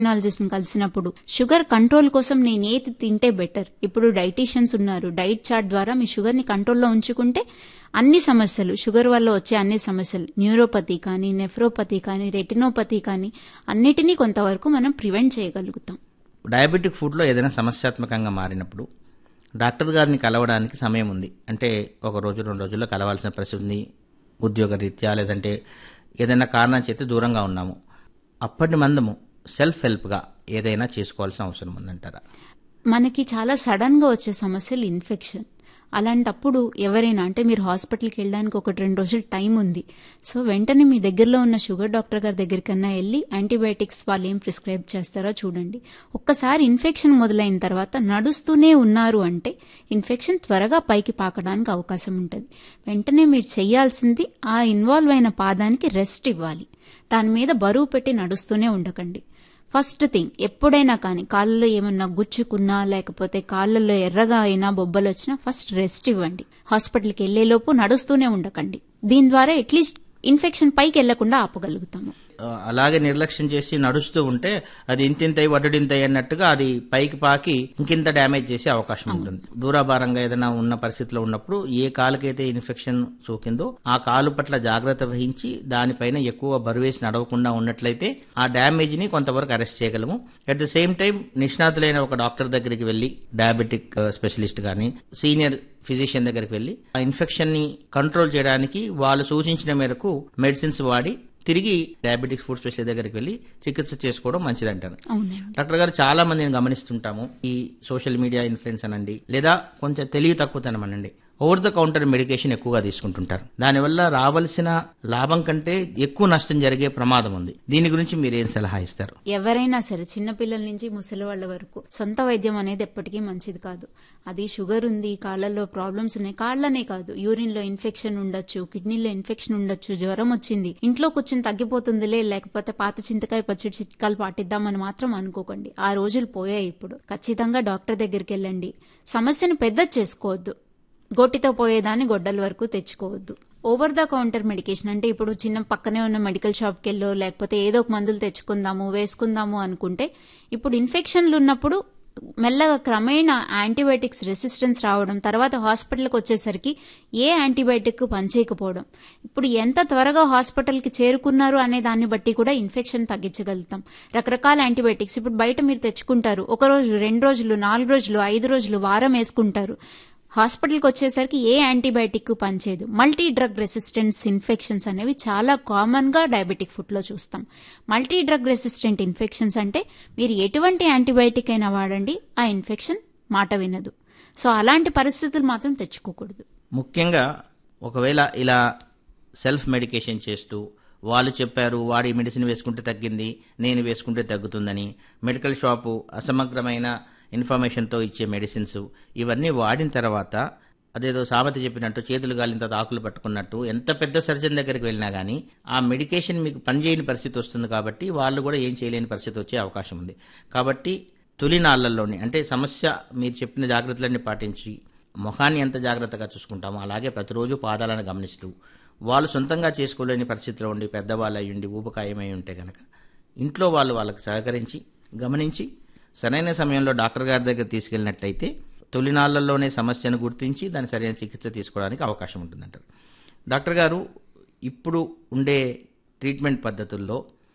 ని కలిసినప్పుడు sugar control కోసం నేను ఏది తింటే బెటర్ ఇప్పుడు డైటీషియన్స్ ఉన్నారు డైట్ చార్ట్ ద్వారా మీ షుగర్ ని కంట్రోల్లో ఉంచుకుంటే అన్ని సమస్యలు షుగర్ వల్ల వచ్చే అన్ని సమస్యలు న్యూరోపతి కానీ నెఫ్రోపతి కానీ రెటినోపతి కానీ అన్నిటినీ కొంతవరకు మనం ప్రివెంట్ చేయగలుగుతాం డయాబెటిక్ ఫుడ్లో ఏదైనా సమస్యాత్మకంగా మారినప్పుడు డాక్టర్ గారిని కలవడానికి సమయం ఉంది అంటే ఒక రోజు రెండు రోజుల్లో కలవాల్సిన పరిస్థితి ఉంది ఉద్యోగ రీత్యా లేదంటే ఏదైనా కారణం చేత దూరంగా ఉన్నాము అప్పటి మందము సెల్ఫ్ హెల్ప్గా ఏదైనా చేసుకోవాల్సిన అవసరం ఉందంటారా మనకి చాలా సడన్ గా వచ్చే సమస్యలు ఇన్ఫెక్షన్ అలాంటప్పుడు ఎవరైనా అంటే మీరు హాస్పిటల్కి వెళ్ళడానికి ఒకటి రెండు రోజులు టైం ఉంది సో వెంటనే మీ దగ్గరలో ఉన్న షుగర్ డాక్టర్ గారి దగ్గరికన్నా వెళ్ళి యాంటీబయాటిక్స్ వాళ్ళు ఏం ప్రిస్క్రైబ్ చేస్తారో చూడండి ఒక్కసారి ఇన్ఫెక్షన్ మొదలైన తర్వాత నడుస్తూనే ఉన్నారు అంటే ఇన్ఫెక్షన్ త్వరగా పైకి పాకడానికి అవకాశం ఉంటుంది వెంటనే మీరు చేయాల్సింది ఆ ఇన్వాల్వ్ అయిన పాదానికి రెస్ట్ ఇవ్వాలి దాని మీద బరువు పెట్టి నడుస్తూనే ఉండకండి ఫస్ట్ థింగ్ ఎప్పుడైనా కానీ కాళ్ళలో ఏమన్నా గుచ్చుకున్నా లేకపోతే కాళ్ళల్లో ఎర్రగా అయినా బొబ్బలు వచ్చినా ఫస్ట్ రెస్ట్ ఇవ్వండి హాస్పిటల్కి వెళ్లేలోపు నడుస్తూనే ఉండకండి దీని ద్వారా అట్లీస్ట్ ఇన్ఫెక్షన్ పైకి వెళ్లకుండా ఆపగలుగుతాము ఆ, అలాగే నిర్లక్ష్యం చేసి నడుస్తూ ఉంటే అది ఇంతింతై వడ్డడింతై అన్నట్టుగా అది పైకి పాకి ఇంకింత డ్యామేజ్ చేసే అవకాశం ఉంటుంది దూరాభారంగా ఏదైనా ఉన్న పరిస్థితిలో ఉన్నప్పుడు ఏ కాలుకైతే ఇన్ఫెక్షన్ సోకిందో ఆ కాలు పట్ల జాగ్రత్త వహించి దానిపైన ఎక్కువ బరువేసి నడవకుండా ఉన్నట్లయితే ఆ డ్యామేజ్ ని కొంతవరకు అరెస్ట్ చేయగలము అట్ ద సేమ్ టైం నిష్ణాతులైన ఒక డాక్టర్ దగ్గరికి వెళ్లి డయాబెటిక్ స్పెషలిస్ట్ గాని సీనియర్ ఫిజిషియన్ దగ్గరికి వెళ్లి ఆ ఇన్ఫెక్షన్ ని కంట్రోల్ చేయడానికి వాళ్ళు సూచించిన మేరకు మెడిసిన్స్ వాడి తిరిగి డయాబెటిక్ ఫుడ్ స్పెషలిస్ట్ దగ్గరికి వెళ్లి చికిత్స చేసుకోవడం మంచిదంటారు అవునండి డాక్టర్ గారు చాలా మందిని గమనిస్తుంటాము ఈ సోషల్ మీడియా ఇన్ఫ్లుయెన్స్ అనండి లేదా కొంచెం తెలివి తక్కువతనం అనండి ఓవర్ ద కౌంటర్ మెడికేషన్ ఎక్కువగా తీసుకుంటుంటారు దానివల్ల రావాల్సిన లాభం కంటే ఎక్కువ నష్టం జరిగే ప్రమాదం ఉంది దీని గురించి మీరు ఏం సలహా ఇస్తారు ఎవరైనా సరే చిన్నపిల్లల నుంచి ముసలి వాళ్ళ వరకు సొంత వైద్యం అనేది ఎప్పటికీ మంచిది కాదు అది షుగర్ ఉంది కాళ్ళల్లో ప్రాబ్లమ్స్ ఉన్నాయి కాళ్ళనే కాదు యూరిన్ లో ఇన్ఫెక్షన్ ఉండొచ్చు కిడ్నీలో ఇన్ఫెక్షన్ ఉండొచ్చు జ్వరం వచ్చింది ఇంట్లో కూర్చుని తగ్గిపోతుందిలే లేకపోతే పాత చింతకాయ పచ్చడి చిట్కాలు పాటిద్దామని మాత్రం అనుకోకండి ఆ రోజులు పోయాయి ఇప్పుడు ఖచ్చితంగా డాక్టర్ దగ్గరికి వెళ్ళండి సమస్యను పెద్ద చేసుకోవద్దు గోటితో పోయేదాన్ని గొడ్డల వరకు తెచ్చుకోవద్దు ఓవర్ ద కౌంటర్ మెడికేషన్ అంటే ఇప్పుడు చిన్న పక్కనే ఉన్న మెడికల్ షాప్కి వెళ్ళో లేకపోతే ఏదో ఒక మందులు తెచ్చుకుందాము వేసుకుందాము అనుకుంటే ఇప్పుడు ఇన్ఫెక్షన్లు ఉన్నప్పుడు మెల్లగా క్రమేణా యాంటీబయాటిక్స్ రెసిస్టెన్స్ రావడం తర్వాత హాస్పిటల్కి వచ్చేసరికి ఏ యాంటీబయాటిక్ పనిచేయకపోవడం ఇప్పుడు ఎంత త్వరగా హాస్పిటల్కి చేరుకున్నారు అనే దాన్ని బట్టి కూడా ఇన్ఫెక్షన్ తగ్గించగలుగుతాం రకరకాల యాంటీబయాటిక్స్ ఇప్పుడు బయట మీరు తెచ్చుకుంటారు ఒక రోజు రెండు రోజులు నాలుగు రోజులు ఐదు రోజులు వారం వేసుకుంటారు హాస్పిటల్కి వచ్చేసరికి ఏ యాంటీబయాటిక్ పనిచేయదు మల్టీ డ్రగ్ రెసిస్టెన్స్ ఇన్ఫెక్షన్స్ అనేవి చాలా కామన్గా డయాబెటిక్ ఫుడ్లో చూస్తాం మల్టీ డ్రగ్ రెసిస్టెంట్ ఇన్ఫెక్షన్స్ అంటే మీరు ఎటువంటి యాంటీబయాటిక్ అయినా వాడండి ఆ ఇన్ఫెక్షన్ మాట వినదు సో అలాంటి పరిస్థితులు మాత్రం తెచ్చుకోకూడదు ముఖ్యంగా ఒకవేళ ఇలా సెల్ఫ్ మెడికేషన్ చేస్తూ వాళ్ళు చెప్పారు వాడి మెడిసిన్ వేసుకుంటే తగ్గింది నేను వేసుకుంటే తగ్గుతుందని మెడికల్ షాపు అసమగ్రమైన ఇన్ఫర్మేషన్తో ఇచ్చే మెడిసిన్స్ ఇవన్నీ వాడిన తర్వాత అదేదో సామెత చెప్పినట్టు చేతులు గాలింత ఆకులు పట్టుకున్నట్టు ఎంత పెద్ద సర్జన్ దగ్గరికి వెళ్ళినా కానీ ఆ మెడికేషన్ మీకు పనిచేయని పరిస్థితి వస్తుంది కాబట్టి వాళ్ళు కూడా ఏం చేయలేని పరిస్థితి వచ్చే అవకాశం ఉంది కాబట్టి తొలినాళ్లలోని అంటే సమస్య మీరు చెప్పిన జాగ్రత్తలన్నీ పాటించి ముఖాన్ని ఎంత జాగ్రత్తగా చూసుకుంటామో అలాగే ప్రతిరోజు పాదాలను గమనిస్తూ వాళ్ళు సొంతంగా చేసుకోలేని పరిస్థితిలో ఉండి పెద్దవాళ్ళు అయి ఉండి ఊబకాయమై ఉంటే గనక ఇంట్లో వాళ్ళు వాళ్ళకి సహకరించి గమనించి సరైన సమయంలో డాక్టర్ గారి దగ్గర తీసుకెళ్ళినట్టయితే తొలినాళ్లలోనే సమస్యను గుర్తించి దాని సరైన చికిత్స తీసుకోవడానికి అవకాశం ఉంటుందంటారు డాక్టర్ గారు ఇప్పుడు ఉండే ట్రీట్మెంట్ పద్ధతుల్లో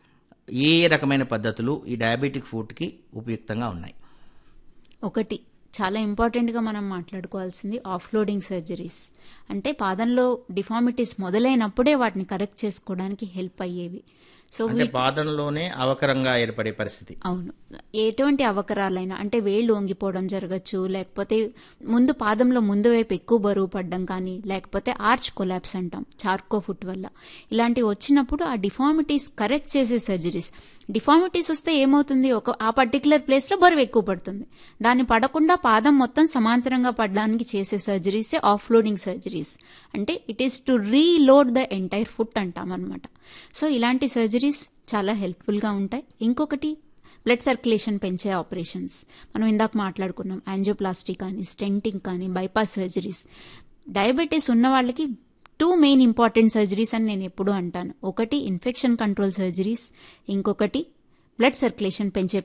ఏ ఏ రకమైన పద్ధతులు ఈ డయాబెటిక్ ఫుడ్కి ఉపయుక్తంగా ఉన్నాయి ఒకటి చాలా ఇంపార్టెంట్గా మనం మాట్లాడుకోవాల్సింది ఆఫ్లోడింగ్ సర్జరీస్ అంటే పాదంలో డిఫార్మిటీస్ మొదలైనప్పుడే వాటిని కరెక్ట్ చేసుకోవడానికి హెల్ప్ అయ్యేవి సో అంటే పాదంలోనే అవకరంగా ఏర్పడే పరిస్థితి అవును ఎటువంటి అవకరాలైనా అంటే వేళ్ళు వంగిపోవడం జరగచ్చు లేకపోతే ముందు పాదంలో ముందు వైపు ఎక్కువ బరువు పడడం కానీ లేకపోతే ఆర్చ్ కొలాప్స్ అంటాం చార్కో ఫుట్ వల్ల ఇలాంటివి వచ్చినప్పుడు ఆ డిఫార్మిటీస్ కరెక్ట్ చేసే సర్జరీస్ డిఫార్మిటీస్ వస్తే ఏమవుతుంది ఒక ఆ పర్టికులర్ ప్లేస్లో బరువు ఎక్కువ పడుతుంది దాన్ని పడకుండా పాదం మొత్తం సమాంతరంగా పడడానికి చేసే సర్జరీసే ఆఫ్లోడింగ్ సర్జరీస్ అంటే it is to reload the entire foot అంటాం అనమాట సో ఇలాంటి సర్జరీస్ చాలా హెల్ప్ఫుల్గా ఉంటాయి ఇంకొకటి బ్లడ్ సర్క్యులేషన్ పెంచే ఆపరేషన్స్ మనం ఇందాక మాట్లాడుకున్నాం యాంజియోప్లాస్టీ కానీ స్టెంటింగ్ కానీ బైపాస్ సర్జరీస్ డయాబెటీస్ ఉన్న వాళ్ళకి టూ మెయిన్ ఇంపార్టెంట్ సర్జరీస్ అని నేను ఎప్పుడూ అంటాను ఒకటి ఇన్ఫెక్షన్ కంట్రోల్ సర్జరీస్ ఇంకొకటి బ్లడ్ సర్క్యులేషన్ పెంచే